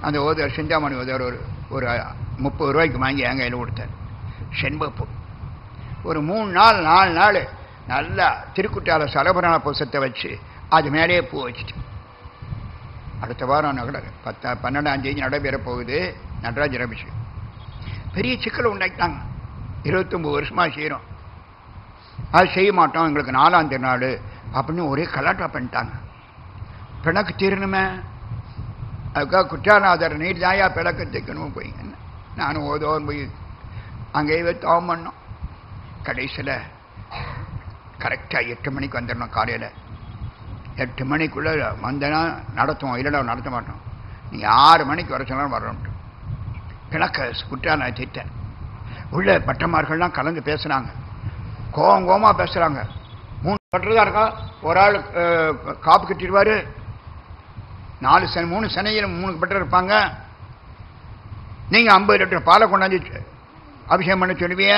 அந்த ஓதுவர் சிந்தாமணி ஓதுவர் ஒரு ஒரு முப்பது ரூபாய்க்கு வாங்கி என் கையில் கொடுத்தார் செண்பப்பூ ஒரு மூணு நாள் நாலு நாள் நல்லா திருக்குற்றால சரபரண புசத்தை வச்சு அது மேலேயே பூ வச்சுட்டு அடுத்த வாரம் நகட பத்தா பன்னெண்டாம் தேதி நடைபெற போகுது நடராஜர் அபிஷேகம் பெரிய சிக்கலை உண்டாக்கிட்டாங்க இருபத்தொம்பது வருஷமாக செய்கிறோம் அது செய்ய மாட்டோம் எங்களுக்கு நாலாம் திருநாள் அப்படின்னு ஒரே கலாட்டா பண்ணிட்டாங்க பிணக்கு தீரணுமே அதுக்காக குற்றாநாதர் நீர் தாயா பிளக்க தைக்கணும் போய் நானும் ஓதோன்னு போய் அங்கேயே தவம் பண்ணோம் கடைசியில் கரெக்டாக எட்டு மணிக்கு வந்துடணும் காலையில் எட்டு மணிக்குள்ளே வந்தனா நடத்துவோம் இல்லைடா நடத்த மாட்டோம் நீங்கள் ஆறு மணிக்கு வர சொன்னாலும் வரணும்ட்டு கிழக்க குற்றால திட்டேன் உள்ள பட்டமார்கள்லாம் கலந்து பேசுனாங்க கோவம் கோவமாக பேசுகிறாங்க மூணு பட்டர் தான் இருக்கா ஒரு ஆள் அஹ், காப்பு கட்டிடுவார் நாலு சனி மூணு சனையில் மூணு பட்டர் இருப்பாங்க நீங்கள் ஐம்பது லிட்டர் பாலை கொண்டாந்து அபிஷேகம் பண்ண சொல்லுவிய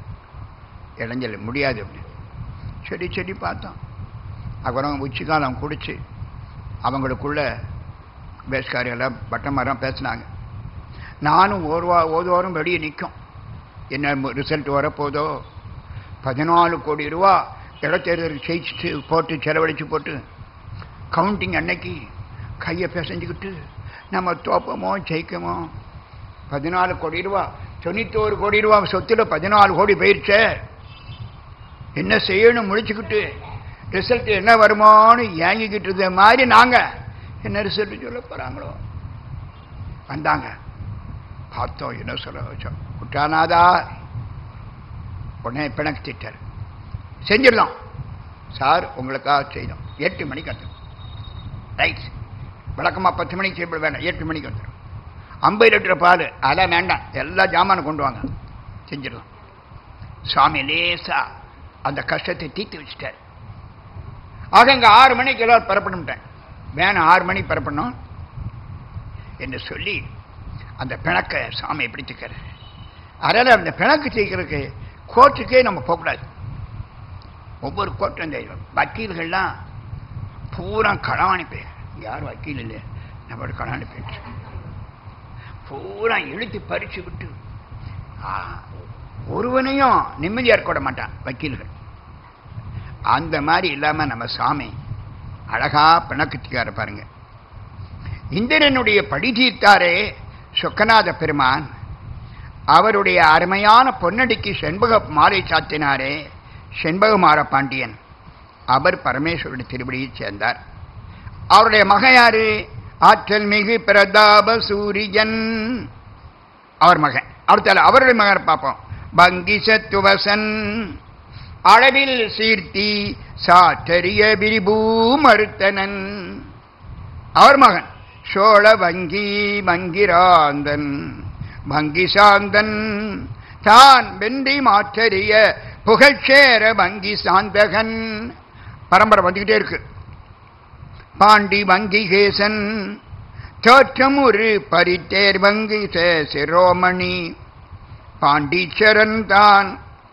இளைஞர் முடியாது அப்படி சரி சரி பார்த்தோம் அப்புறம் உச்சிக்காலம் குடிச்சு அவங்களுக்குள்ள பேஸ்காரியெல்லாம் பட்டமரம் பேசினாங்க நானும் ஒரு வா ஓதுவாரம் வெளியே நிற்கும் என்ன ரிசல்ட் வரப்போதோ பதினாலு கோடி ரூபா இடத்தேர்தல் ஜெயிச்சுட்டு போட்டு செலவழிச்சு போட்டு கவுண்டிங் அன்னைக்கு கையை பிசைஞ்சுக்கிட்டு நம்ம தோப்பமோ ஜெயிக்கமோ பதினாலு கோடி ரூபா தொண்ணூத்தோரு கோடி ரூபா சொத்துல பதினாலு கோடி போயிடுச்சே என்ன செய்யணும் முழிச்சுக்கிட்டு ரிசல்ட் என்ன வருமோன்னு ஏங்கிக்கிட்டு இருந்த மாதிரி நாங்க என்ன ரிசல்ட் சொல்ல போறாங்களோ வந்தாங்க பார்த்தோம் என்ன சொல்ல வச்சோம் குற்றாநாதா உடனே பிணக்கு திட்டார் செஞ்சிடலாம் சார் உங்களுக்காக செய்தோம் எட்டு மணிக்கு வந்துடும் ரைட் வழக்கமாக பத்து மணிக்கு செய்ய வேண்டாம் எட்டு மணிக்கு வந்துடும் ஐம்பது லிட்டர் பால் அதெல்லாம் வேண்டாம் எல்லா ஜாமானும் கொண்டு வாங்க செஞ்சிடலாம் சுவாமி லேசா அந்த கஷ்டத்தை தீர்த்து வச்சுட்டார் ஆக இங்கே ஆறு மணிக்கு எல்லாரும் பரப்பணும்ட்டேன் வேணும் ஆறு மணிக்கு பரப்பணும் என்று சொல்லி அந்த பிணக்கை சாமி பிடித்துக்கிறார் அதனால் அந்த பிணக்கு செய்கிறதுக்கு கோர்ட்டுக்கே நம்ம போகக்கூடாது ஒவ்வொரு கோர்ட்டும் இந்த வக்கீல்கள்லாம் பூரா களவாணி பேர் யார் வக்கீல் இல்லை நம்மளோட களவாணி பேர் பூரா இழுத்து பறிச்சு விட்டு ஆ, ஒருவனையும் நிம்மதியாக இருக்க விட மாட்டான் வக்கீல்கள் அந்த மாதிரி இல்லாமல் நம்ம சாமி அழகா பிணக்குத்திக்கார பாருங்க இந்திரனுடைய படி தீர்த்தாரே சொக்கநாத பெருமான் அவருடைய அருமையான பொன்னடிக்கு செண்பக மாலை சாத்தினாரே செண்பகமார பாண்டியன் அவர் பரமேஸ்வருடைய திருவடியைச் சேர்ந்தார் அவருடைய மகன் யாரு ஆற்றல் மிகு பிரதாப சூரியன் அவர் மகன் அடுத்த அவருடைய மகன் பார்ப்போம் பங்கிசத்துவசன் அளவில் சீர்த்தி சாற்றரிய விரிபூ மறுத்தனன் அவர் மகன் சோழ வங்கி மங்கிராந்தன் வங்கி சாந்தன் தான் வென்றி மாற்றறிய புகழ்ச்சேர வங்கி சாந்தகன் பரம்பரை வந்துகிட்டே இருக்கு பாண்டி வங்கிகேசன் தோற்றம் ஒரு பரித்தேர் வங்கி சே- சிரோமணி பாண்டீச்சரன் தான்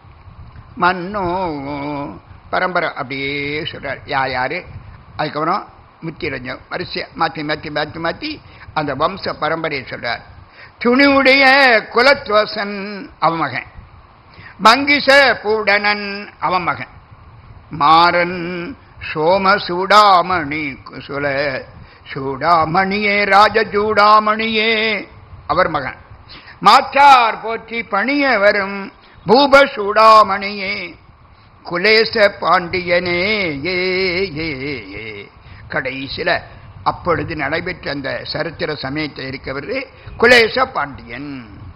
மன்னோ பரம்பரை அப்படியே சொல்றார் யார் யாரு அதுக்கப்புறம் முத்திரஞ்சம் வரிசையா மாற்றி மாற்றி மாற்றி மாற்றி அந்த வம்ச பரம்பரையை சொல்றார் துணிவுடைய குலத்வசன் அவன் மகன் மங்கிச பூடனன் அவன் மகன் மாறன் சோம சூடாமணி குசுல சூடாமணியே ராஜசூடாமணியே அவர் மகன் மாற்றார் போற்றி பணிய வரும் பூப சூடாமணியே குலேச பாண்டியனே ஏ ஏ ஏ கடைசியில அப்பொழுது நடைபெற்ற அந்த சரித்திர சமயத்தில் இருக்கவர் குலேச பாண்டியன்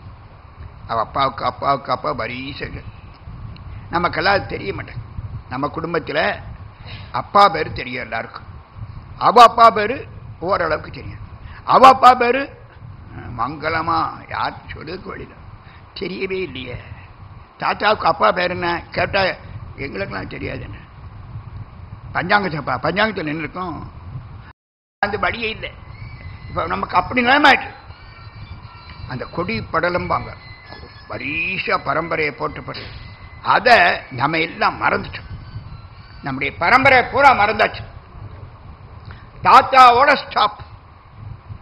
அவ அப்பாவுக்கு அப்பாவுக்கு அப்பா வரிசைகள் நமக்கெல்லாம் அது தெரிய மாட்டேன் நம்ம குடும்பத்தில் அப்பா பேர் தெரியும் எல்லாருக்கும் அவ அப்பா பேர் ஓரளவுக்கு தெரியும் அவ அப்பா பேர் மங்களமா யார் சொல்லுக்கு வழியில தெரியவே இல்லையே தாத்தாவுக்கு அப்பா பேர் என்ன கேட்டா எங்களுக்கெல்லாம் தெரியாது என்ன பஞ்சாங்கத்தப்பா பஞ்சாங்கத்தில் என்ன இருக்கும் அந்த வழியே இல்லை இப்போ நமக்கு அப்படி நிலைமாயிட்டு அந்த கொடி படலம்பாங்க வரிசா பரம்பரையை போட்டுப்பட்டு அதை நம்ம எல்லாம் மறந்துட்டோம் நம்முடைய பரம்பரை பூரா மறந்தாச்சு தாத்தாவோட ஸ்டாப்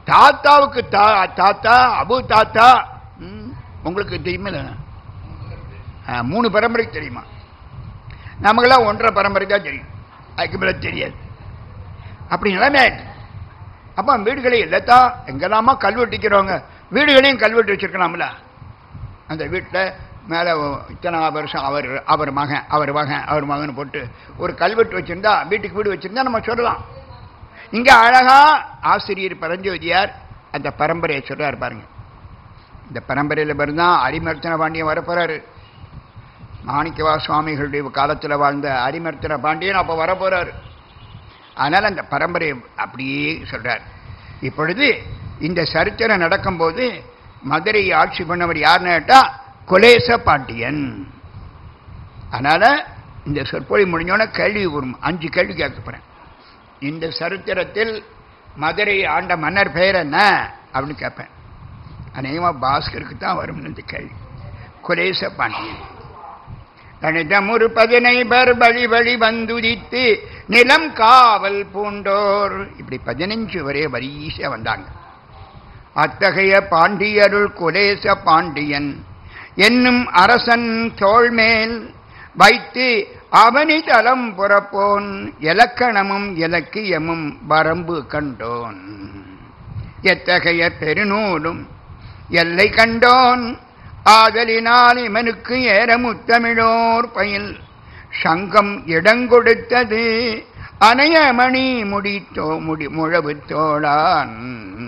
தாத்தாவுக்கு தா தாத்தா அபு தாத்தா ம், உங்களுக்கு தெரியுமில்ல ஆ, மூணு பரம்பரைக்கு தெரியுமா நமக்கெல்லாம் ஒன்றரை பரம்பரை தான் தெரியும் அதுக்கு மேலே தெரியாது அப்படி நிலைமை ஆயிடுச்சு. அப்போ வீடுகளை இல்லத்தான் எங்கெல்லாமா கல்வெட்டிக்கிறவங்க வீடுகளையும் கல்வெட்டு வச்சிருக்கலாம்ல அந்த வீட்டில் மேலே இத்தனை வருஷம் அவர் அவர் மகன் அவர் மகன் அவர் மகன் போட்டு ஒரு கல்வெட்டு வச்சிருந்தா வீட்டுக்கு வீடு வச்சிருந்தா நம்ம சொல்லலாம் இங்க அழகா ஆசிரியர் பரஞ்சோதியார் அந்த பரம்பரையை சொல்றாரு பாருங்க இந்த பரம்பரையில் பிறந்தான் அரிமர்த்தன பாண்டியன் வரப்போறாரு மாணிக்கவா சுவாமிகளுடைய காலத்தில் வாழ்ந்த அரிமர்த்தன பாண்டியன் அப்போ வரப்போறாரு அதனால் அந்த பரம்பரை அப்படியே சொல்றார் இப்பொழுது இந்த சரித்திரம் நடக்கும்போது மதுரை ஆட்சி பண்ணவர் யாருன்னு கேட்டா குலேச பாண்டியன் அதனால இந்த சொற்பொழி முடிஞ்சோன்னே கேள்வி வரும் அஞ்சு கேள்வி கேட்க போறேன் இந்த சரித்திரத்தில் மதுரை ஆண்ட மன்னர் பெயர் என்ன அப்படின்னு கேட்பேன் அநேகமாக பாஸ்கருக்கு தான் வரும் இந்த கேள்வி குலேச பாண்டியன் கணிதமுறு பதினை பர் வழி வழி வந்துதித்து நிலம் காவல் பூண்டோர் இப்படி பதினஞ்சு வரைய வரிசையா வந்தாங்க அத்தகைய பாண்டியருள் குலேச பாண்டியன் என்னும் அரசன் தோள்மேல் வைத்து அவனி தலம் புறப்போன் இலக்கணமும் இலக்கியமும் வரம்பு கண்டோன் எத்தகைய பெருநூலும் எல்லை கண்டோன் ஆதலினால் இவனுக்கு ஏற முத்தமிழோர் பயில் சங்கம் இடங்கொடுத்தது அணையமணி முடித்தோ முடி முழவு தோளான்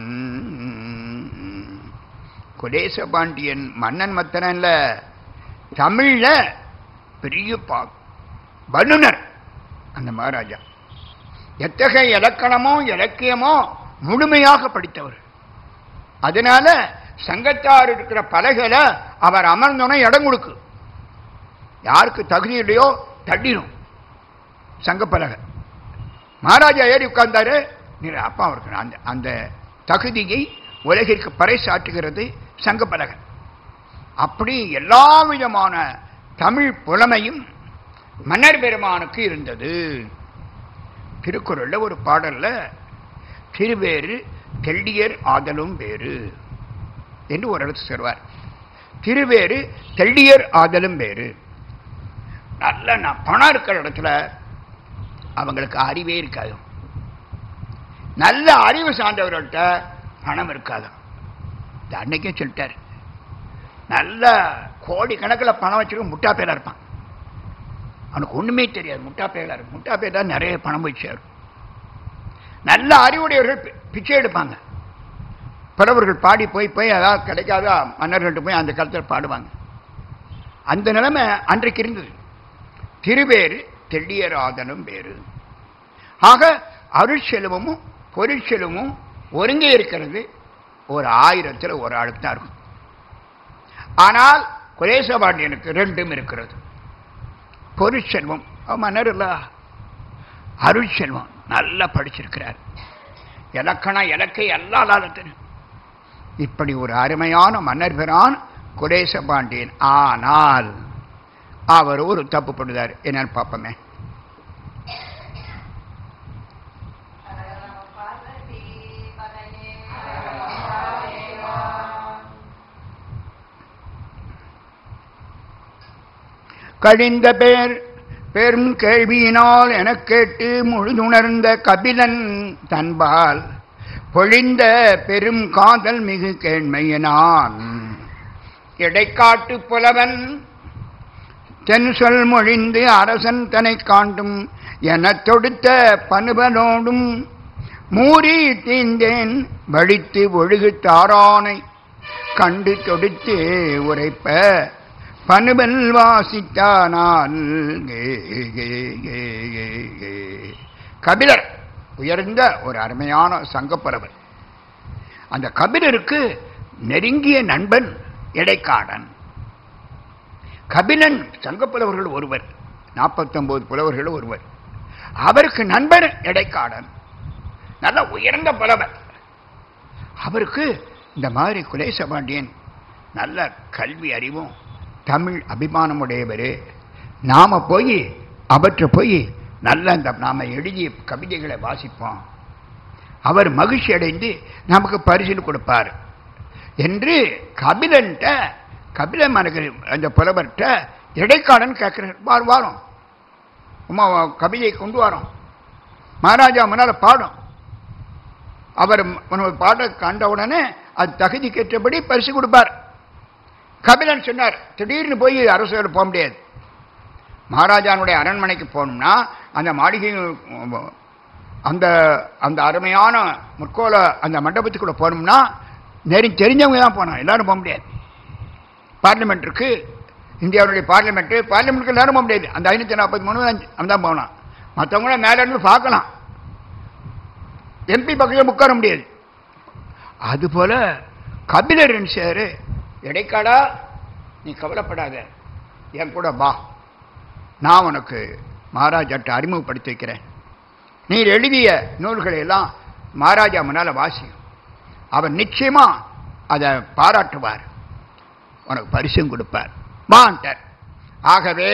குலேச பாண்டியன் மன்னன் மத்தனல்ல தமிழ்ல பெரிய பா வல்லுனர் அந்த மகாராஜா எத்தகைய இலக்கணமோ இலக்கியமோ முழுமையாக படித்தவர் அதனால சங்கத்தார் இருக்கிற பலகையில அவர் அமர்ந்தோன்னே இடம் கொடுக்கு யாருக்கு தகுதி இல்லையோ தள்ளிடும் சங்கப்பலகை மகாராஜா ஏறி உட்கார்ந்தாரு நீ அப்பா அவருக்கு அந்த அந்த தகுதியை உலகிற்கு பறைசாற்றுகிறது சங்கப்பலகை அப்படி எல்லா விதமான தமிழ் புலமையும் மன்னர் பெருமானுக்கு இருந்தது திருக்குறள்ல ஒரு பாடல்ல திருவேறு தெள்ளியர் ஆதலும் வேறு என்று ஒரு இடத்து சொல்வார் திருவேறு தெள்ளியர் ஆதலும் வேறு நல்ல ந- பணம் இருக்கிற இடத்துல அவங்களுக்கு அறிவே இருக்காது நல்ல அறிவு சார்ந்தவர்கள்ட்ட பணம் இருக்காது இது அன்னைக்கே சொல்லிட்டாரு நல்ல கோடி கணக்கில் பணம் வச்சுக்க முட்டா பேரா இருப்பான் அவனுக்கு ஒண்ணுமே தெரியாது முட்டா பேரா இருக்கும் முட்டா பேர் தான் நிறைய பணம் போய் சேரும் நல்ல அறிவுடையவர்கள் பி- பிச்சை எடுப்பாங்க புலவர்கள் பாடி போய் போய் அதாவது கிடைக்காத மன்னர்கள்ட்ட போய் அந்த காலத்தில் பாடுவாங்க அந்த நிலைமை அன்றைக்கு இருந்தது திருவேறு தெள்ளியராதனும் வேறு ஆக அருட்செல்வமும் பொருட்செல்வமும் ஒருங்கே இருக்கிறது ஒரு ஆயிரத்தில் ஒரு ஆளுக்கு தான் இருக்கும் ஆனால் குலேசபாண்டியனுக்கு ரெண்டும் இருக்கிறது பொருட்செல்வம் அவன் மன்னர் இல்ல அருட்செல்வம் நல்லா படிச்சிருக்கிறார் இலக்கணம் இலக்கை எல்லா லாலத்திനും இப்படி ஒரு அருமையான மன்னர் பிரான் குலேச பாண்டியன் ஆனால் அவர் ஒரு தப்பு பண்ணுதார் என்னன்னு பார்ப்போமே கழிந்த பேர் பெரும் கேள்வியினால் எனக் கேட்டு முழுதுணர்ந்த கபிலன் தன்பால் பொழிந்த பெரும் காதல் மிகு கேண்மையினான் இடைக்காட்டு புலவன் தென் சொல் மொழிந்து அரசன் தனை காண்டும் எனத் தொடுத்த பனுபனோடும் மூறி தீந்தேன் வழித்து ஒழுகு தாரானை கண்டு தொடுத்து உரைப்ப பனுபல் வாசித்தானால் கே, கே, கே, கே, கே. கபிலர் உயர்ந்த ஒரு அருமையான சங்கப்பறவர் அந்த கபிலருக்கு நெருங்கிய நண்பன் இடைக்காடன் கபிலன் சங்கப்புலவர்கள் ஒருவர் நாற்பத்தொன்பது புலவர்கள் ஒருவர் அவருக்கு நண்பர் இடைக்காடன் நல்ல உயர்ந்த புலவர் அவருக்கு இந்த மாதிரி குலேசபாண்டியன் நல்ல கல்வி அறிவும் தமிழ் அபிமானம் உடையவர் நாம போய் அவற்றை போய் நல்ல இந்த நாம எழுதிய கவிதைகளை வாசிப்போம் அவர் மகிழ்ச்சி அடைந்து நமக்கு பரிசில் கொடுப்பார் என்று கபிலன்ட்ட கபில மனக்கு அந்த புலவர்கிட்ட இடைக்காடன் கேட்கிறார் வார் வாரம் உமா கபியை கொண்டு வரோம் மகாராஜா முன்னால் பாடும் அவர் உனக்கு பாட கண்ட உடனே அது தகுதிக்கேற்றபடி பரிசு கொடுப்பார் கபிலன் சொன்னார் திடீர்னு போய் அரசோடு போக முடியாது மகாராஜானுடைய அரண்மனைக்கு போகணும்னா அந்த மாளிகை அந்த அந்த அருமையான முற்கோல அந்த மண்டபத்துக்குள்ள போகணும்னா நெறி தெரிஞ்சவங்க தான் போனோம் எல்லாரும் போக முடியாது பார்லிமெண்ட் இருக்கு இந்தியாவுடைய பார்லிமெண்ட் பார்லிமெண்ட்டுக்கு எல்லாரும் போக முடியாது அந்த ஐநூற்றி நாற்பத்தி மூணு அவன் தான் போகலாம் மற்றவங்கள மேலே இருந்து பார்க்கலாம் எம்பி பக்கத்தில் உட்கார முடியாது அதுபோல கபிலர் சார் இடைக்காடா நீ கவலைப்படாத என் கூட வா நான் உனக்கு மகாராஜாட்ட அறிமுகப்படுத்தி வைக்கிறேன் நீர் எழுதிய நூல்களை எல்லாம் மகாராஜா முன்னால் வாசியும் அவர் நிச்சயமா அதை பாராட்டுவார் உனக்கு பரிசும் கொடுப்பார் வான்ட்டார் ஆகவே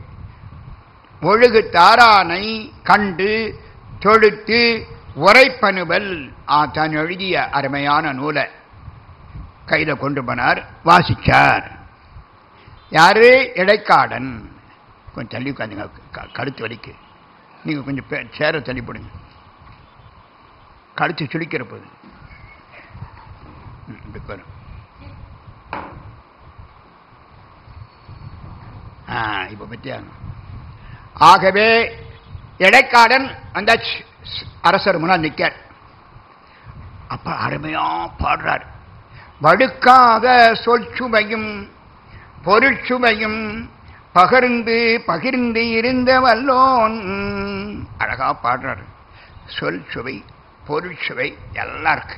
ஒழுகு தாரானை கண்டு தொழுத்து உரைப்பனுவல் தான் எழுதிய அருமையான நூலை கையில் கொண்டு போனார் வாசிச்சார் யாரு இடைக்காடன் கொஞ்சம் தள்ளி உட்காந்துங்க கழுத்து வலிக்கு நீங்கள் கொஞ்சம் பே சேர தள்ளி போடுங்க கழுத்து சுழிக்கிற போது இப்படி வரும் ஆ இப்போ பற்றியா ஆகவே இடைக்காடன் அந்த அரசர் முன்னால் நிற்க அப்ப அருமையா பாடுறார் வடுக்காத சொல் சுவையும் பொருட்சுவையும் பகிர்ந்து பகிர்ந்து இருந்த வல்லோன் அழகா பாடுறாரு சொல் சுவை பொருட்சுவை எல்லாம் இருக்கு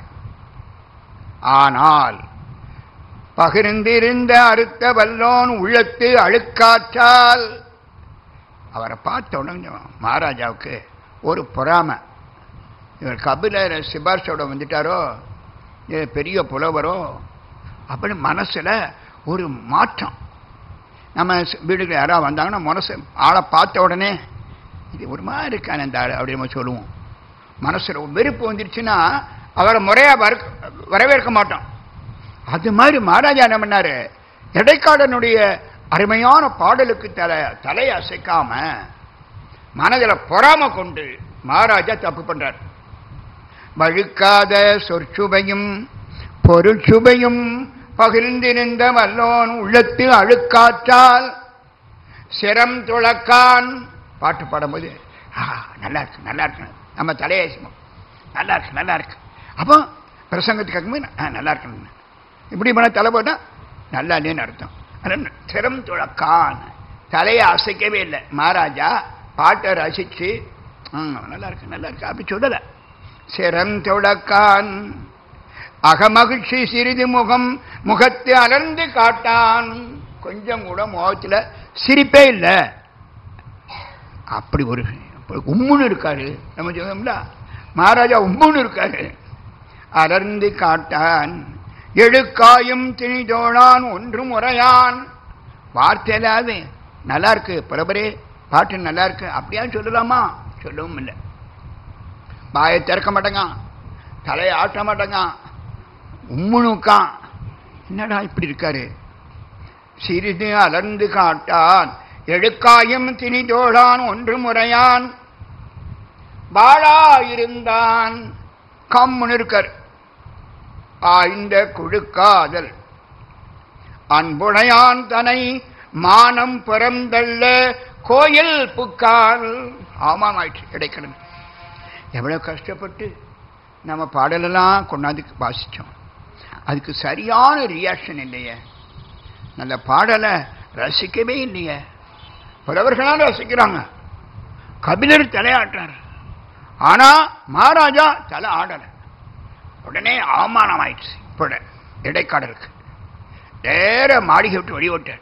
ஆனால் பகிர்ந்திருந்த அறுத்த வல்லோன் உள்ளத்து அழுக்காற்றால் அவரை பார்த்த உடனே மகாராஜாவுக்கு ஒரு பொறாமை இவர் கபிலர் சிபார்சோட வந்துட்டாரோ பெரிய புலவரோ அப்படின்னு மனசில் ஒரு மாற்றம் நம்ம வீடுகள் யாராவது வந்தாங்கன்னா மனசு ஆளை பார்த்த உடனே இது ஒரு மாதிரி இருக்கான இந்த ஆள் அப்படி நம்ம சொல்லுவோம் மனசில் வெறுப்பு வந்துருச்சுன்னா அவரை முறையாக வர வரவேற்க மாட்டோம் அது மாதிரி மகாராஜா என்ன பண்ணாரு இடைக்காடனுடைய அருமையான பாடலுக்கு தலை தலையை அசைக்காம மனதில் பொறாம கொண்டு மகாராஜா தப்பு பண்றார் வழுக்காத சொற்சுவையும் பொருட்சுவையும் பகிர்ந்திருந்த வல்லோன் உள்ளத்து அழுக்காற்றால் சிரம் துளக்கான் பாட்டு பாடும்போது நல்லா இருக்கு நல்லா இருக்கு நம்ம தலையாசிமோம் நல்லா இருக்கு நல்லா இருக்கு அப்போ பிரசங்கத்துக்கு கேட்கும்போது நல்லா இருக்கு இப்படி பண்ண தலை போட்டால் நல்லா இல்லைன்னு அர்த்தம் சிரம் துளக்கான் தலையை அசைக்கவே இல்லை மகாராஜா பாட்டை ரசிச்சு நல்லா இருக்கு நல்லா இருக்கு அப்படி சொல்லலை சிரம் துளக்கான் அகமகிழ்ச்சி சிறிது முகம் முகத்தை அலர்ந்து காட்டான் கொஞ்சம் கூட முகத்தில் சிரிப்பே இல்லை அப்படி ஒரு உம்முன்னு இருக்காரு நம்ம சொல்லணும்ல மகாராஜா உம்முன்னு இருக்காரு அலர்ந்து காட்டான் எழுக்காயும் திணிதோழான் ஒன்று முறையான் வார்த்தையிலாது நல்லா இருக்கு புறபரே பாட்டு நல்லா இருக்கு அப்படியா சொல்லலாமா சொல்லவும் இல்லை வாயை திறக்க மாட்டேங்க தலையை ஆட்ட மாட்டேங்க உம்முனுக்கான் என்னடா இப்படி இருக்காரு சிறிது அலர்ந்து காட்டான் எழுக்காயும் திணிதோழான் ஒன்று முறையான் பாழா இருந்தான் கம்முன்னு இருக்கார் ஆய்ந்த குழுக்காதல் அன்புடையான் தனை மானம் புறந்தள்ள கோயில் புக்கால் ஆமாம் ஆயிற்று இடைக்கணும் எவ்வளவு கஷ்டப்பட்டு நம்ம பாடலெல்லாம் கொண்டாந்து வாசித்தோம் அதுக்கு சரியான ரியாக்ஷன் இல்லையே நல்ல பாடலை ரசிக்கவே இல்லையே புலவர்களாம் ரசிக்கிறாங்க கபிலர் தலையாட்டுறார் ஆனா மகாராஜா தலை ஆடலை உடனே அவமானம் ஆயிடுச்சு இப்போ இடைக்காடலுக்கு நேர மாளிகை விட்டு வெளியோட்டார்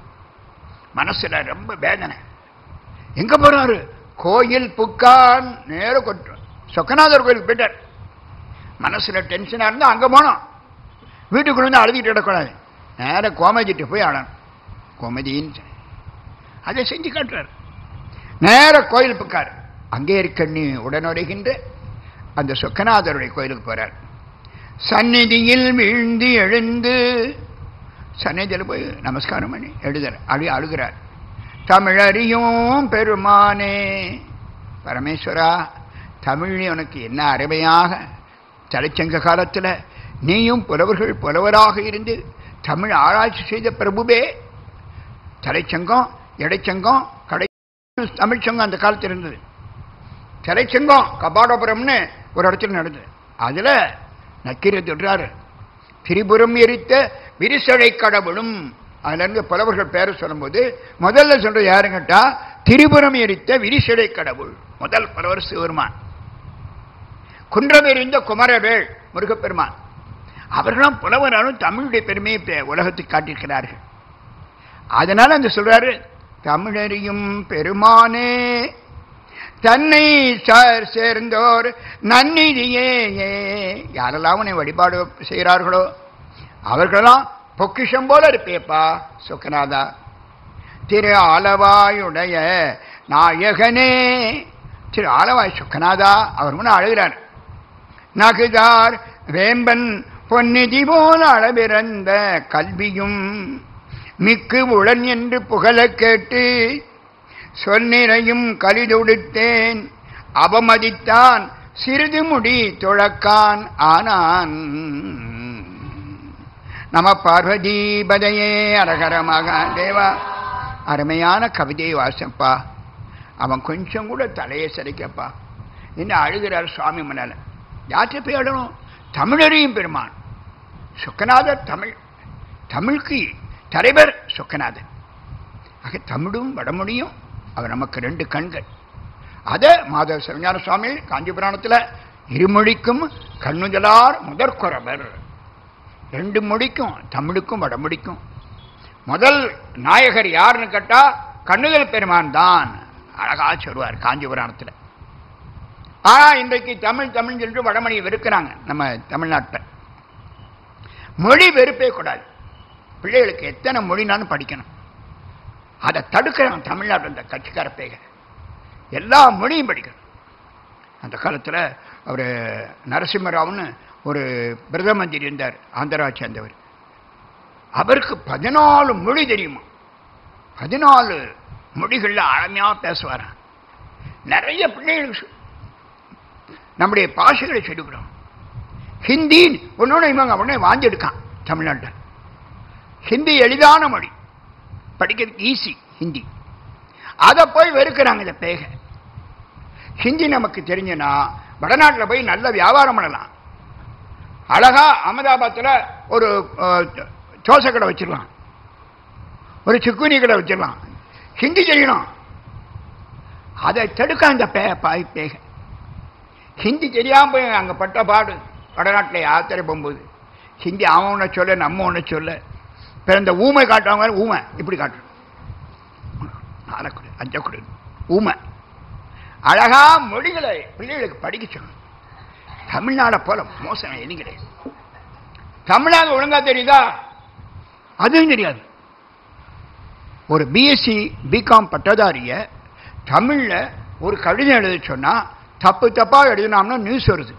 மனசுல ரொம்ப வேதனை எங்க போறாரு கோயில் புக்கான் நேர கொட்டு சொக்கநாதர் கோயிலுக்கு போயிட்டார் மனசுல டென்ஷனா இருந்தா அங்க போனோம் வீட்டுக்குள்ள வந்து அழுதிட்டு இடக்கூடாது நேர கோமதிட்டு போய் ஆடணும் கோமதின்னு அதை செஞ்சு காட்டுறார் நேர கோயில் புக்கார் அங்கே இருக்கண்ணி உடனுடைகின்ற அந்த சொக்கநாதருடைய கோயிலுக்கு போறார் சந்நிதியில் வீழ்ந்து எழுந்து சந்நிதியில் போய் நமஸ்காரம் பண்ணி எழுதுற அழு அழுகிறார் தமிழறியும் பெருமானே பரமேஸ்வரா தமிழ் உனக்கு என்ன அருமையாக தலைச்சங்க காலத்தில் நீயும் புலவர்கள் புலவராக இருந்து தமிழ் ஆராய்ச்சி செய்த பிரபுவே தலைச்சங்கம் இடைச்சங்கம் கடை தமிழ்ச்சங்கம் அந்த காலத்தில் இருந்தது தலைச்சங்கம் கபாடபுரம்னு ஒரு இடத்துல நடந்தது அதில் நக்கீரை தொடுறாரு திரிபுரம் எரித்த விரிசடை கடவுளும் அதுல இருந்து புலவர்கள் பேரை சொல்லும்போது முதல்ல சொல்றது யாருங்கட்டா திரிபுரம் எரித்த விரிசடை கடவுள் முதல் புலவர் சிவருமான் குன்றம் எறிந்த குமரவேள் முருகப்பெருமான் அவர்களும் புலவராலும் தமிழுடைய பெருமையை பே- உலகத்துக்கு காட்டியிருக்கிறார்கள் அதனால அந்த சொல்றாரு தமிழறியும் பெருமானே தன்னை சார் சேர்ந்தோர் நன்னிதியே யாரெல்லாம் உன்னை வழிபாடு செய்கிறார்களோ அவர்களெல்லாம் பொக்கிஷம் போல இருப்பேப்பா சுக்கநாதா திரு ஆலவாயுடைய நாயகனே திரு ஆலவாய் சுக்கநாதா அவர் முன்ன அழுகிறார் நகுதார் வேம்பன் பொன்னிதி போல அளவிறந்த கல்வியும் மிக்கு உளன் என்று புகழக் கேட்டு சொன்னிறையும் கலிதுடுத்தேன் அவமதித்தான் சிறிது முடி துழக்கான் ஆனான் நம பார்வதீபதையே அரகரமாக தேவா அருமையான கவிதையை வாசப்பா அவன் கொஞ்சம் கூட தலையை சரிக்கப்பா என்ன அழுகிறார் சுவாமி முன்னால யார்கிட்ட போய் அழணும் தமிழரையும் பெருமான் சுக்கநாதர் தமிழ் தமிழுக்கு தலைவர் சுக்கநாதர் ஆக தமிழும் வடமொழியும் அவர் நமக்கு ரெண்டு கண்கள் அதை மாதவ சிவஞான சுவாமி காஞ்சி புராணத்தில் இருமொழிக்கும் கண்ணுதலார் முதற்குறவர் ரெண்டு மொழிக்கும் தமிழுக்கும் வடமொழிக்கும் முதல் நாயகர் யாருன்னு கேட்டா கண்ணுதல் பெருமான் தான் அழகா சொல்வார் காஞ்சி புராணத்தில் ஆனா இன்றைக்கு தமிழ் தமிழ் என்று வடமொழியை வெறுக்கிறாங்க நம்ம தமிழ்நாட்டில் மொழி வெறுப்பே கூடாது பிள்ளைகளுக்கு எத்தனை மொழினாலும் படிக்கணும் அதை தடுக்கிறாங்க தமிழ்நாட்டில் இந்த கட்சிக்கார பேக எல்லா மொழியும் படிக்கணும் அந்த காலத்தில் அவர் நரசிம்மராவ்னு ஒரு பிரதம மந்திரி இருந்தார் ஆந்திரா சேர்ந்தவர் அவருக்கு பதினாலு மொழி தெரியுமா பதினாலு மொழிகளில் அழமையாக பேசுவாராம் நிறைய பிள்ளைகளுக்கு சொ- நம்முடைய பாஷைகளை சொல்லிக்கிறோம் ஹிந்தி ஒன்னொன்று இவங்க உடனே வாந்தி எடுக்கான் தமிழ்நாட்டில் ஹிந்தி எளிதான மொழி படிக்கிறதுக்கு ஈஸி ஹிந்தி அதை போய் வெறுக்கிறாங்க இந்த பேக ஹிந்தி நமக்கு தெரிஞ்சுன்னா வடநாட்டில் போய் நல்ல வியாபாரம் பண்ணலாம் அழகா அகமதாபாத்தில் ஒரு அஹ், தோசை கடை வச்சிடலாம் ஒரு சிக்குனி கடை வச்சிடலாம் ஹிந்தி தெரியணும் அதை தடுக்க அந்த பே பாய் பேக ஹிந்தி தெரியாம போய் அங்கே பட்ட பாடு வடநாட்டில் யாத்திரை போகும்போது ஹிந்தி அவன் ஒன்று சொல்ல நம்ம ஒன்று சொல்ல பிறந்த ஊமை காட்டுவாங்க ஊமை இப்படி காட்டு ஆலக்குடி அஞ்சக்குடி ஊமை அழகா மொழிகளை பிள்ளைகளுக்கு படிக்க சொல்லணும் தமிழ்நாடை போல மோசம் எதுவும் கிடையாது தமிழ்நாடு ஒழுங்கா தெரியுதா அதுவும் தெரியாது ஒரு பிஎஸ்சி பிகாம் பட்டதாரிய தமிழ்ல ஒரு கடிதம் எழுத சொன்னா தப்பு தப்பா எழுதினோம்னா நியூஸ் வருது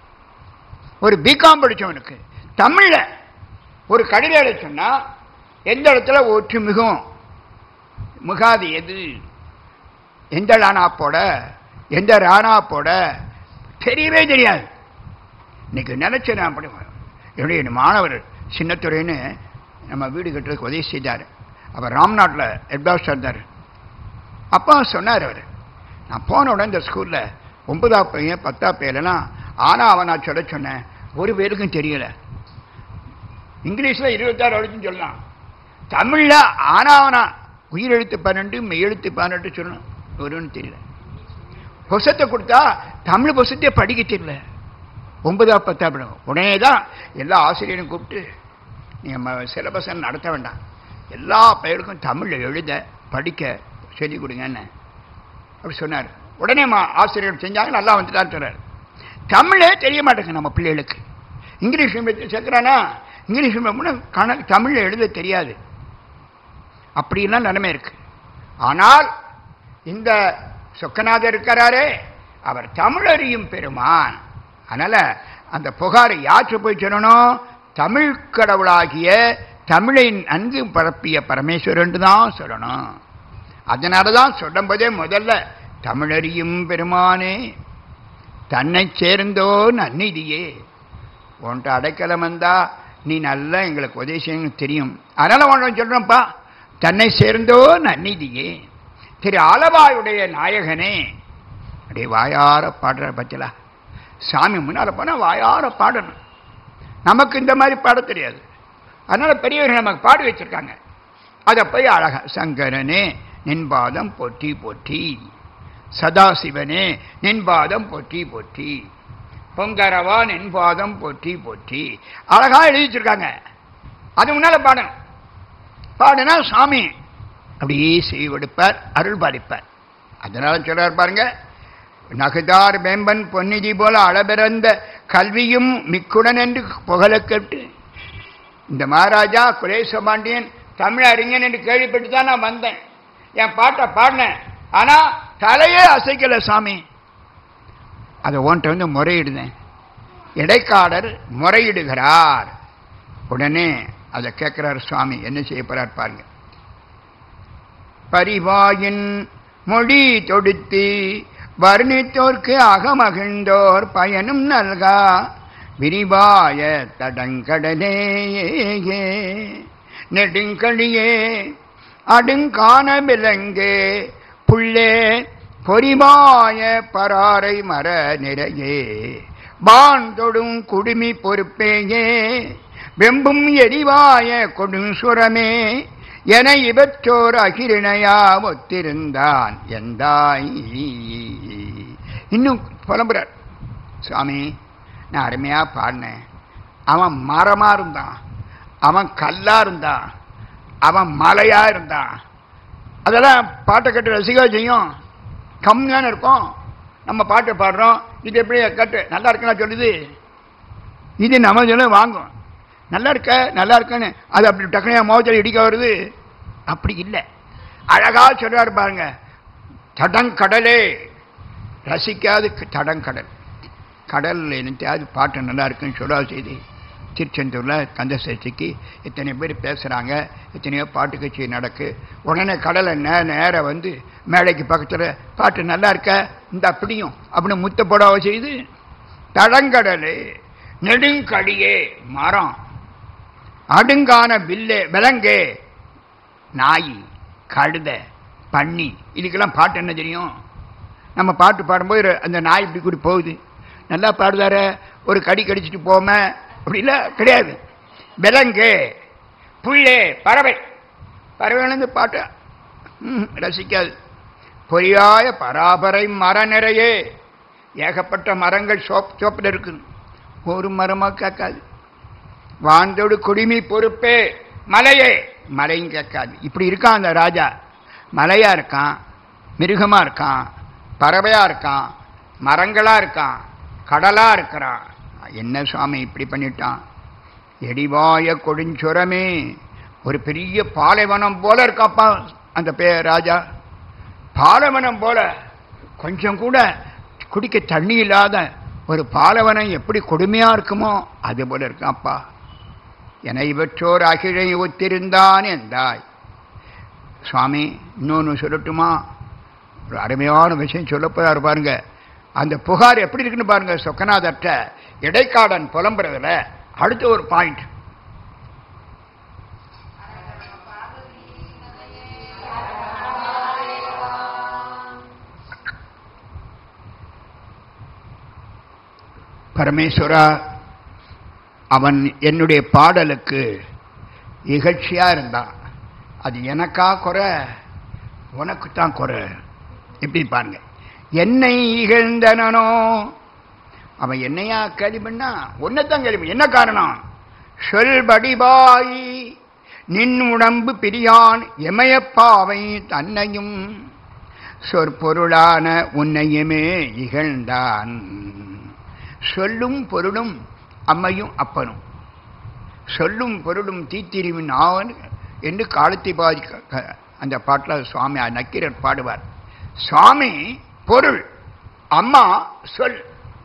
ஒரு பிகாம் படிச்சவனுக்கு தமிழ்ல ஒரு கடிதம் எழுத சொன்னா எந்த இடத்துல ஒற்று மிகும் முகாது எது எந்த லானா போட எந்த ராணா போட தெரியவே தெரியாது இன்னைக்கு நினைச்சேன் நான் அப்படி என்னுடைய மாணவர் சின்னத்துறைன்னு நம்ம வீடு கட்டுறதுக்கு உதவி செய்தார் அவர் ராம்நாட்டில் ஹெட்மாஸ்டர் இருந்தார் அப்பா சொன்னார் அவர் நான் போன உடனே இந்த ஸ்கூலில் ஒன்பதாம் பையன் பத்தாம் பையன்லாம் ஆனால் அவன் நான் சொல்ல சொன்னேன் ஒரு பேருக்கும் தெரியல இங்கிலீஷில் இருபத்தாறு எழுத்துன்னு சொல்லலாம் தமிழில் ஆனாவனா உயிரெழுத்து பன்னெண்டு மெய்யெழுத்து பன்னெண்டு சொல்லணும் ஒருன்னு தெரியல புசத்தை கொடுத்தா தமிழ் புசத்தையே படிக்க தெரியல ஒன்பதா பத்தா படம் உடனே தான் எல்லா ஆசிரியரையும் கூப்பிட்டு நீங்கள் சிலபஸை நடத்த வேண்டாம் எல்லா பெயருக்கும் தமிழில் எழுத படிக்க சொல்லிக் கொடுங்கன்னு அப்படி சொன்னார் உடனே மா- ஆசிரியர் செஞ்சாங்க நல்லா வந்துட்டான்னு சொன்னார் தமிழே தெரிய மாட்டேங்குது நம்ம பிள்ளைகளுக்கு இங்கிலீஷ் மீடியம் சேர்க்குறானா இங்கிலீஷ் மீடியம் கணக்கு தமிழில் எழுத தெரியாது அப்படிலாம் நிலைமை இருக்கு ஆனால் இந்த சொக்கநாதர் இருக்கிறாரே அவர் தமிழறியும் பெருமான் அதனால அந்த புகாரை யாற்று போய் சொல்லணும் தமிழ் கடவுளாகிய தமிழை நன்கு பரப்பிய பரமேஸ்வரன் தான் சொல்லணும் அதனால தான் சொல்லும்போதே முதல்ல தமிழறியும் பெருமானே தன்னை சேர்ந்தோ நன்னிதியே உன்ட்ட அடைக்கலம் வந்தா நீ நல்லா எங்களுக்கு உதவி செய்யணும் தெரியும் அதனால உன்னை சொல்றேன்ப்பா தன்னை சேர்ந்தோ நன்னிதியே திரு ஆலவாயுடைய நாயகனே அப்படியே வாயார பாடுற பச்சலா சாமி முன்னால போனா வாயார பாடணும் நமக்கு இந்த மாதிரி பாட தெரியாது அதனால பெரியவர்கள் நமக்கு பாடி வச்சிருக்காங்க அதை போய் அழகா சங்கரனே நின்பாதம் போற்றி போற்றி சதாசிவனே நின்பாதம் போற்றி போற்றி பொங்கரவா நின்பாதம் போற்றி போற்றி அழகா எழுதி வச்சிருக்காங்க அது முன்னால பாடணும் பாடுனா சாமி அப்படியே செய்வெடுப்பார் அருள் பாலிப்பார் அதனால சொல்றார் பாருங்க நகுதார் வேம்பன் பொன்னிதி போல அளபிறந்த கல்வியும் மிக்குடன் என்று புகழ கேட்டு இந்த மகாராஜா குலேச பாண்டியன் தமிழ் அறிஞன் என்று கேள்விப்பட்டு தான் நான் வந்தேன் என் பாட்டை பாடினேன் ஆனா தலையே அசைக்கல சாமி அதை ஓன்ட்ட வந்து முறையிடுதேன் இடைக்காடர் முறையிடுகிறார் உடனே அதை கேட்கிறார் சுவாமி என்ன செய்ய போறார் பாருங்க பரிவாயின் மொழி தொடுத்து வர்ணித்தோர்க்கு அகமகிழ்ந்தோர் பயனும் நல்கா விரிவாய தடங்கடலேயே நெடுங்கழியே அடுங்கான விலங்கே புள்ளே பொறிவாய பராரை மர நிறையே பான் தொடும் குடுமி பொறுப்பேயே வெம்பும் எரிவாய கொடுசுரமே என இவற்றோர் அகிரிணையா ஒத்திருந்தான் எந்தாய் இன்னும் புலம்புறார் சுவாமி நான் அருமையா பாடினேன் அவன் மரமா இருந்தான் அவன் கல்லா இருந்தான் அவன் மலையா இருந்தான் அதெல்லாம் பாட்டை கட்டு ரசிகா செய்யும் கம்மியான இருக்கும் நம்ம பாட்டை பாடுறோம் இது எப்படி கட்டு நல்லா இருக்குன்னா சொல்லுது இது நம்ம சொல்ல வாங்கும் நல்லா இருக்க நல்லா இருக்குன்னு அது அப்படி டக்குனு மோச்சல் இடிக்க வருது அப்படி இல்லை அழகா சொல்றாரு பாருங்க தடங்கடலே ரசிக்காது தடங்கடல் கடல் என்னத்தையாவது பாட்டு நல்லா இருக்குன்னு சொல்ல செய்தி திருச்செந்தூரில் கந்த சஷ்டிக்கு இத்தனை பேர் பேசுகிறாங்க எத்தனையோ பாட்டு கட்சி நடக்கு உடனே கடலை நே நேர வந்து மேடைக்கு பக்கத்தில் பாட்டு நல்லா இருக்க இந்த அப்படியும் அப்படின்னு முத்த போடாவ செய்து தடங்கடலே நெடுங்கடியே மரம் அடுங்கான வில்லே விலங்கே நாய் கழுத பன்னி இதுக்கெல்லாம் பாட்டு என்ன தெரியும் நம்ம பாட்டு பாடும்போது அந்த நாய் இப்படி கூடி போகுது நல்லா பாடுதார ஒரு கடி கடிச்சிட்டு போம அப்படி இல்லை கிடையாது விலங்கு புள்ளே பறவை பறவைன்னு பாட்டு ம், ரசிக்காது பொறியாய பராபரை மர நிறையே ஏகப்பட்ட மரங்கள் சோப் சோப்பில் இருக்குது ஒரு மரமாக கேட்காது வாழ்ந்தோடு குடிமி பொறுப்பே மலையே மலையும் கேட்காது இப்படி இருக்கான் அந்த ராஜா மலையா இருக்கான் மிருகமா இருக்கான் பறவையா இருக்கான் மரங்களா இருக்கான் கடலா இருக்கிறான் என்ன சுவாமி இப்படி பண்ணிட்டான் எடிவாய கொடுஞ்சுரமே ஒரு பெரிய பாலைவனம் போல இருக்காப்பா அந்த பே ராஜா பாலைவனம் போல கொஞ்சம் கூட குடிக்க தண்ணி இல்லாத ஒரு பாலைவனம் எப்படி கொடுமையா இருக்குமோ அது போல இருக்காப்பா என இவற்றோர் அகிழை ஒத்திருந்தான் என்றாய் சுவாமி இன்னொன்று சொல்லட்டுமா ஒரு அருமையான விஷயம் சொல்ல போறாரு பாருங்க அந்த புகார் எப்படி இருக்குன்னு பாருங்க சொக்கநாதற்ற இடைக்காடன் புலம்புறதுல அடுத்த ஒரு பாயிண்ட் பரமேஸ்வரா அவன் என்னுடைய பாடலுக்கு இகழ்ச்சியா இருந்தான் அது எனக்கா குறை உனக்கு தான் குறை எப்படி பாருங்க என்னை இகழ்ந்தனோ அவன் என்னையா கேள்வி பண்ணா உன்னைத்தான் கேள்வி என்ன காரணம் சொல்படிபாய் நின் உடம்பு பிரியான் எமயப்பாவை தன்னையும் சொற்பொருளான உன்னையுமே இகழ்ந்தான் சொல்லும் பொருளும் அம்மையும் அப்பனும் சொல்லும் பொருளும் தீத்திரிவின் ஆவன் என்று காலத்தை பாதி அந்த பாட்டில் சுவாமி நக்கீரர் பாடுவார் சுவாமி பொருள் அம்மா சொல்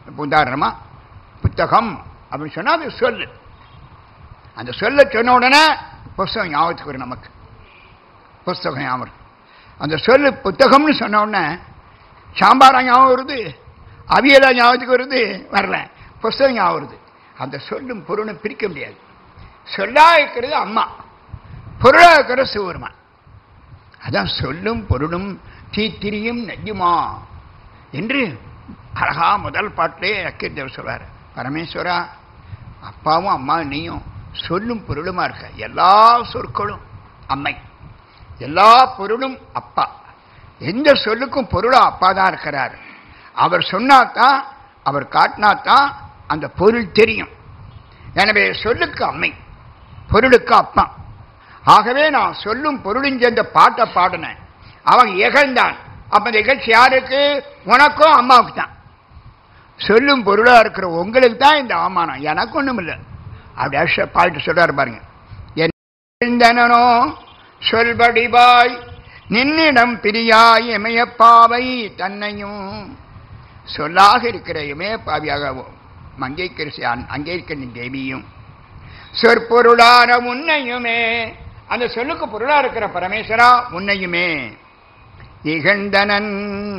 இப்போ உதாரணமா புத்தகம் அப்படின்னு சொன்னா அது சொல்லு அந்த சொல்ல சொன்ன உடனே புஸ்தகம் ஞாபகத்துக்கு வரும் நமக்கு புஸ்தகம் ஞாபகம் வரும். அந்த சொல்லு புத்தகம்னு சொன்ன உடனே சாம்பாரா ஞாபகம் வருது அவியலா ஞாபகத்துக்கு வருது வரல புஸ்தகம் ஞாபகம் வருது அந்த சொல்லும் பொருளும் பிரிக்க முடியாது சொல்லா இருக்கிறது அம்மா பொருளா இருக்கிறது சிவருமா அதான் சொல்லும் பொருளும் தீத்திரியும் நெய்யுமா என்று அழகா முதல் பாட்டிலே அக்கியதேவர் சொல்றாரு பரமேஸ்வரா அப்பாவும் அம்மா நீயும் சொல்லும் பொருளுமா இருக்க எல்லா சொற்களும் அம்மை எல்லா பொருளும் அப்பா எந்த சொல்லுக்கும் பொருளும் அப்பா தான் இருக்கிறார் அவர் சொன்னாதான் அவர் காட்டினாதான் அந்த பொருள் தெரியும் எனவே சொல்லுக்கு அம்மை பொருளுக்கு அப்பா ஆகவே நான் சொல்லும் பொருளும் சேர்ந்த பாட்டை பாடினேன் அவன் இகழ்ந்தான் அப்ப இந்த நிகழ்ச்சி யாருக்கு உனக்கும் அம்மாவுக்கு தான் சொல்லும் பொருளா இருக்கிற உங்களுக்கு தான் இந்த அவமானம் எனக்கு ஒண்ணும் இல்லை அப்படி அஷ பாட்டு சொல்றாரு பாருங்க எழுந்தனோ சொல்படிபாய் நின்னிடம் பிரியாய் இமயப்பாவை தன்னையும் சொல்லாக இருக்கிற இமயப்பாவியாக மங்கைக்கரிசி அங்கேற்கிற தேவியும் சொற்பொருளான உன்னையுமே அந்த சொல்லுக்கு பொருளா இருக்கிற பரமேஸ்வரா உன்னையுமே இகழ்ந்தனன்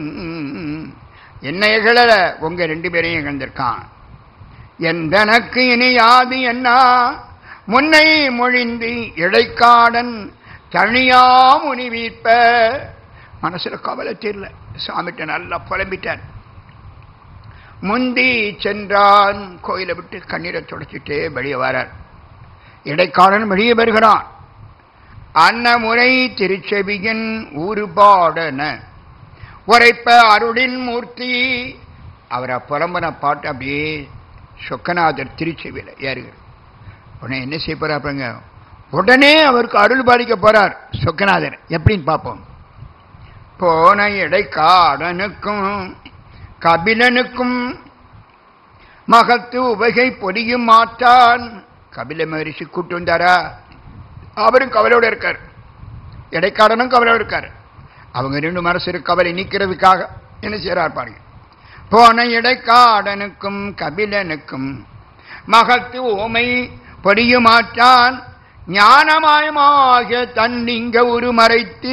என்ன இகழ உங்க ரெண்டு பேரையும் இகழ்ந்திருக்கான் எந்தனக்கு இனி யாது என்ன முன்னை மொழிந்து இடைக்காடன் தனியா முனி வீட்ப மனசுல கவலை தெரியல சாமிட்ட நல்லா புலம்பிட்டார் முந்தி சென்றான் கோயிலை விட்டு கண்ணீரை தொடச்சிட்டே வெளியே வரார் இடைக்காடன் வெளியே வருகிறான் அன்னமுறை திருச்செவியின் ஊறுபாடன உரைப்ப அருளின் மூர்த்தி அவரை புலம்பன பாட்டு அப்படியே சொக்கநாதர் திருச்செவியில் ஏறுகிறார் உடனே என்ன செய்ய போறாங்க உடனே அவருக்கு அருள் பாலிக்க போறார் சொக்கநாதர் எப்படின்னு பார்ப்போம் போன இடைக்காடனுக்கும் கபிலனுக்கும் மகத்து உபகை பொடியும் மாட்டான் கபில மகரிஷி கூட்டு வந்தாரா அவரும் கவலையோட இருக்கார் இடைக்காடனும் கவலையோட இருக்கார் அவங்க ரெண்டு மனசு கவலை நீக்கிறதுக்காக என்ன செய்யறார் பாருங்க போன இடைக்காடனுக்கும் கபிலனுக்கும் மகத்து ஓமை பொடியுமாற்றான் ஞானமயமாக தன்னிங்க ஒரு மறைத்து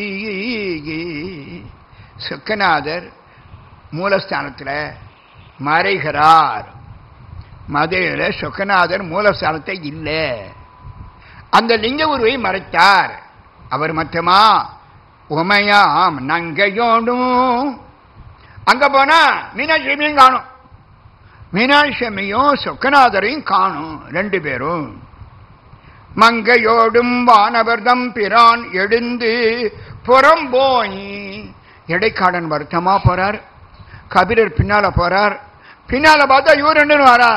சுக்கநாதர் மூலஸ்தானத்தில் மறைகிறார் மதுரையில் சுக்கநாதர் மூலஸ்தானத்தை இல்லை அந்த லிங்க உருவை மறைத்தார் அவர் மொத்தமா உமையாம் நங்கையோடும் அங்க போனா மீனாட்சியமையும் காணும் மீனாட்சியமையும் சொக்கநாதரையும் காணும் ரெண்டு பேரும் மங்கையோடும் வானவர்தம் பிரான் எழுந்து புறம் போய் இடைக்காடன் வருத்தமா போறார் கபிரர் பின்னால போறார் பின்னால பார்த்தா இவர் ரெண்டு வரா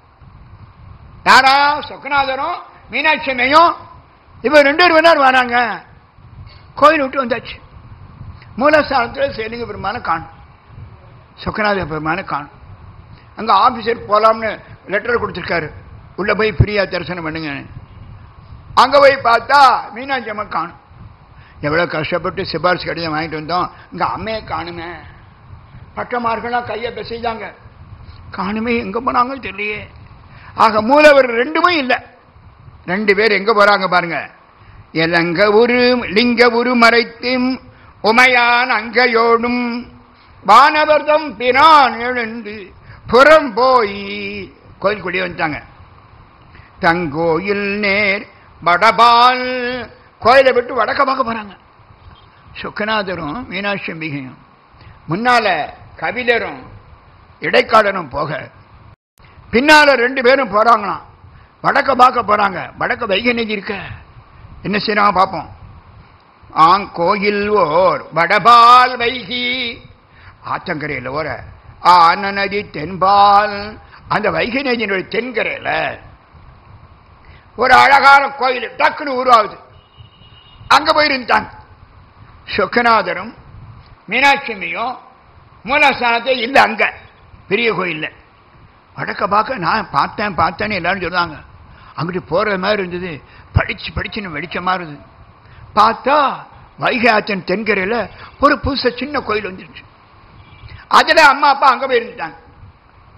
யாரா சொக்கநாதரும் மீனாட்சியமையும் இவர் ரெண்டு பேர் வராங்க கோயில் விட்டு வந்தாச்சு மூலஸ்தானத்தில் சேலிங்க பெருமான காணும் சொக்கநாத பெருமான காணும் அங்கே ஆஃபீஸர் போகலாம்னு லெட்டர் கொடுத்துருக்காரு உள்ளே போய் ஃப்ரீயாக தரிசனம் பண்ணுங்க அங்கே போய் பார்த்தா மீனாட்சி அம்மா காணும் எவ்வளோ கஷ்டப்பட்டு சிபாரிசு கடிதம் வாங்கிட்டு வந்தோம் இங்கே அம்மையை காணுமே பட்டமார்கள்லாம் கையை பிசைஞ்சாங்க காணுமே எங்கே போனாங்க தெரியலையே ஆக மூலவர் ரெண்டுமே இல்லை ரெண்டு பேர் எங்கே போகிறாங்க பாருங்க எலங்க உரு லிங்க உரு மறைத்தும் உமையான் அங்கையோடும் வானவர்தம் பிரான் எழுந்து புறம் போய் கோயில் குடி வந்துட்டாங்க தங்கோயில் நேர் வடபால் கோயிலை விட்டு வடக்க பார்க்க போறாங்க சுக்கநாதரும் மீனாட்சி அம்பிகையும் முன்னால கபிலரும் இடைக்காடனும் போக பின்னால ரெண்டு பேரும் போறாங்களாம் வடக்க பார்க்க போறாங்க வடக்க வைகை நெஞ்சு இருக்க என்ன செய்யறாங்க பார்ப்போம் ஆங்கோயில் ஓர் வடபால் வைகி ஆத்தங்கரையில் ஓர ஆன நதி தென்பால் அந்த வைகை நதியினுடைய தென்கரையில் ஒரு அழகான கோயில் டக்குன்னு உருவாகுது அங்க போயிருந்தாங்க சொக்கநாதரும் மீனாட்சியம்மையும் மூலஸ்தானத்தை இல்லை அங்க பெரிய கோயில்ல வடக்க பார்க்க நான் பார்த்தேன் பார்த்தேன்னு எல்லாரும் சொல்றாங்க அங்கிட்டு போற மாதிரி இருந்தது படிச்சு படிச்சுன்னு வெடிச்ச மாதிரி இருந்தது பார்த்தா வைகை ஆத்தன் தென்கரையில் ஒரு புதுச சின்ன கோயில் வந்துருச்சு அதுல அம்மா அப்பா அங்க போயிருந்துட்டாங்க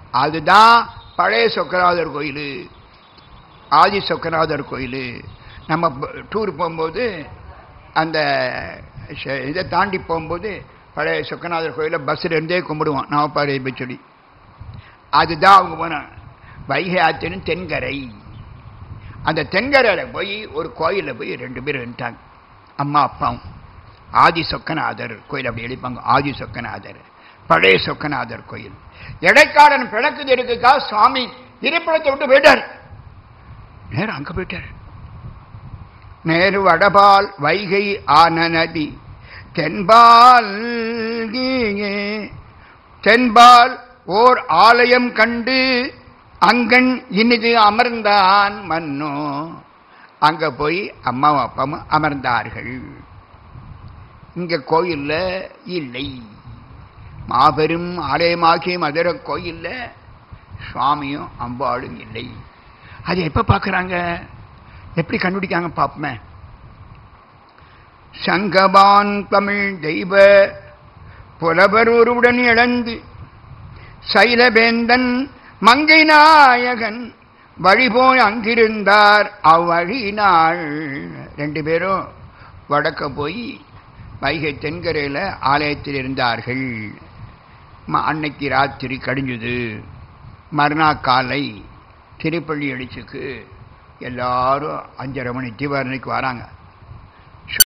அதுதான் பழைய சொக்கநாதர் கோயில் ஆதி சொக்கநாதர் கோயில் நம்ம டூர் போகும்போது அந்த ஷ- இதை தாண்டி போகும்போது பழைய சொக்கநாதர் கோயிலில் பஸ்ஸில் இருந்தே கும்பிடுவோம் நவப்பாறை சொல்லி அதுதான் அவங்க போனாங்க வைகை ஆற்றின் தென்கரை அந்த தென்கரையில் போய் ஒரு கோயிலில் போய் ரெண்டு பேர் இருந்துட்டாங்க அம்மா அப்பாவும் ஆதி சொக்கநாதர் கோயில் அப்படி எழுப்பாங்க ஆதி சொக்கநாதர் பழைய சொக்கநாதர் கோயில் இடைக்காடன் பிழக்குது இருக்குக்கா சுவாமி இருப்பிடத்தை விட்டு போயிட்டார் நேரம் அங்க போயிட்டார் நேரு வடபால் வைகை ஆன நதி தென்பால் தென்பால் ஓர் ஆலயம் கண்டு அங்கன் இனிது அமர்ந்தான் மன்னோ அங்க போய் அம்மாவும் அப்பாவும் அமர்ந்தார்கள் இங்க கோயில்ல இல்லை மாபெரும் ஆலயமாகிய மதுரை கோயில்ல சுவாமியும் அம்பாளும் இல்லை அது எப்ப பார்க்கறாங்க எப்படி கண்டுபிடிக்காங்க பார்ப்போமே சங்கபான் தமிழ் தெய்வ புலவரூருடன் இழந்து சைலவேந்தன் மங்கை நாயகன் வழிபோய் அங்கிருந்தார் அவ்வழி நாள் ரெண்டு பேரும் வடக்க போய் வைகை தென்கரையில் ஆலயத்தில் இருந்தார்கள் ம- அன்னைக்கு ராத்திரி கடிஞ்சது மறுநாள் காலை திருப்பள்ளி அடிச்சுக்கு எல்லாரும் அஞ்சரை மணி தீபாரணைக்கு வராங்க